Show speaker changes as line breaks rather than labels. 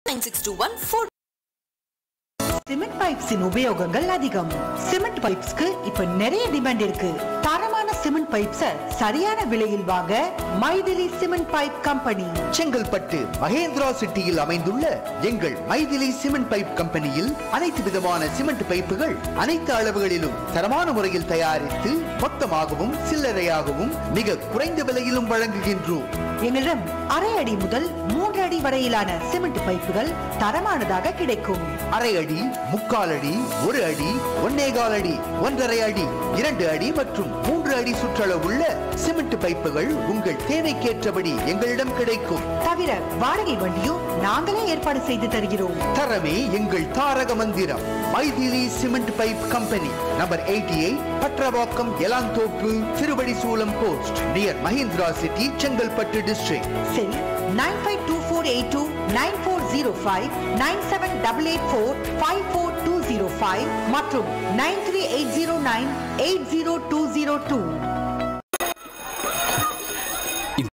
nine six two one four
cement பைப்ஸின் உபயோகங்கள் அதிகம் சிமெண்ட் பைப்ஸ்க்கு இப்ப நிறைய டிமாண்ட் இருக்கு தரமான சிமெண்ட் பைப்ஸ சரியான விலையில் வாங்க Mythili cement pipe company
Chengalpattu Mahindra சிட்டியில் அமைந்துள்ள எங்கள் மைதிலி சிமெண்ட் பைப் கம்பெனியில் அனைத்து விதமான சிமெண்ட் பைப்புகள் அனைத்து அளவுகளிலும் தரமான முறையில் தயாரித்து மொத்தமாகவும் சில்லறையாகவும் மிக குறைந்த விலையிலும் வழங்குகின்றோம்
எங்களிடம் அரை அடி முதல் மூன்று அடி வரையிலான சிமெண்ட் பைப்புகள் தரமானதாக கிடைக்கும்
அரை அடி முக்கால் அடி ஒரு அடி ஒன்னேகால் அடி ஒன்றரை அடி இரண்டு அடி மற்றும் மூன்று அடி சுற்றளவுள்ள சிமெண்ட் பைப்புகள் உங்கள் தேவைக்கேற்றபடி எங்களிடம் கிடைக்கும்
தவிர வாடகை வண்டியும் நாங்களே ஏற்பாடு செய்து தருகிறோம்
தரமே எங்கள் தாரக மந்திரம் Mythili cement pipe company number eighty eight Pattaravakkam Elanthoppu Thiruvadi Soolam post near Mahindra city Chengalpattu district
cell nine five two four eight two nine four zero five nine seven double eight four five four two zero five மற்றும் nine three eight zero nine eight zero two zero two